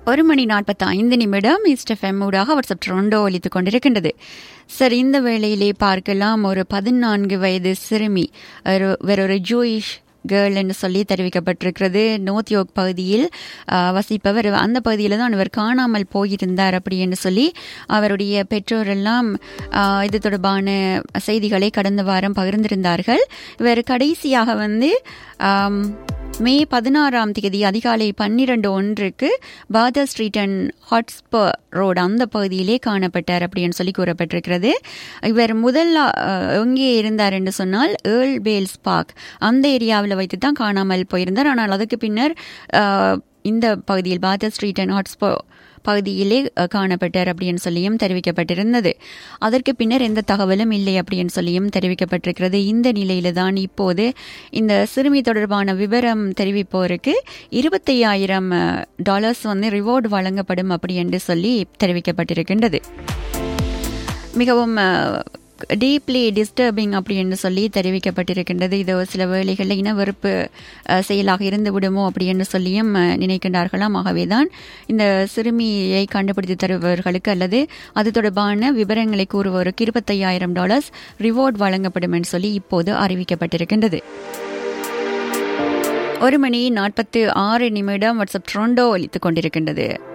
ஒரு மணி நாற்பத்தி ஐந்து நிமிடம் ஈஸ்ட் எஃப்எம் ஊடாக வாட்ஸ்அப் ட்ரோண்டோ ஒலித்துக் கொண்டிருக்கின்றது சார் இந்த வேளையிலே பார்க்கலாம் ஒரு பதினான்கு வயது சிறுமி ஒரு வேறொரு ஜூயிஷ் கேர்ள் என்று சொல்லி தெரிவிக்கப்பட்டிருக்கிறது நோர்த் யோக் பகுதியில் ஆஹ், வசிப்பவர் அந்த பகுதியில் தான் இவர் காணாமல் போயிருந்தார் அப்படி என்று சொல்லி அவருடைய பெற்றோர் எல்லாம் ஆஹ், இது தொடர்பான செய்திகளை கடந்த வாரம் பகிர்ந்திருந்தார்கள் இவர் கடைசியாக வந்து ஆம், மே பதினாறாம் தேதி அதிகாலை பன்னிரண்டு ஒன்றுக்கு Father Street and Hotspur road அந்த பகுதியிலே காணப்பட்டார் அப்படின்னு சொல்லி கூறப்பட்டிருக்கிறது இவர் முதல்ல அஹ், எங்கே இருந்தார் என்று சொன்னால் ஏர்ல் பேல்ஸ் பார்க் அந்த ஏரியாவில் வைத்து தான் காணாமல் போயிருந்தார் ஆனால் அதுக்கு பின்னர் அஹ், இந்த பகுதியில் பாதர் ஸ்ட்ரீட் அண்ட் ஹாட்ஸ்பர் பகுதியிலே அஹ், காணப்பட்டார் அப்படின்னு சொல்லியும் தெரிவிக்கப்பட்டிருந்தது அதற்கு பின்னர் எந்த தகவலும் இல்லை அப்படின்னு சொல்லியும் தெரிவிக்கப்பட்டிருக்கிறது இந்த நிலையில தான் இப்போது இந்த சிறுமி தொடர்பான விவரம் தெரிவிப்போருக்கு இருபத்தையாயிரம் டாலர்ஸ் வந்து ரிவார்டு வழங்கப்படும் அப்படி என்று சொல்லி தெரிவிக்கப்பட்டிருக்கின்றது மிகவும் டீப்லி டிஸ்டர்பிங் அப்படி என்று சொல்லி தெரிவிக்கப்பட்டிருக்கின்றது இது ஒரு சில வேளைகளில் இனவெறுப்பு அஹ், செயலாக இருந்து விடுமோ அப்படி என்று சொல்லியும் அஹ், நினைக்கின்றார்களாம் ஆகவே தான் இந்த சிறுமியை கண்டுபிடித்து தருபவர்களுக்கு அல்லது அது தொடர்பான விவரங்களை கூறுவோருக்கு இருபத்தையாயிரம் டாலர்ஸ் ரிவார்ட் வழங்கப்படும் என்று சொல்லி இப்போது அறிவிக்கப்பட்டிருக்கின்றது ஒரு மணி நாற்பத்து ஆறு நிமிடம் வாட்ஸ்அப் ட்ரோண்டோ ஒலித்துக் கொண்டிருக்கின்றது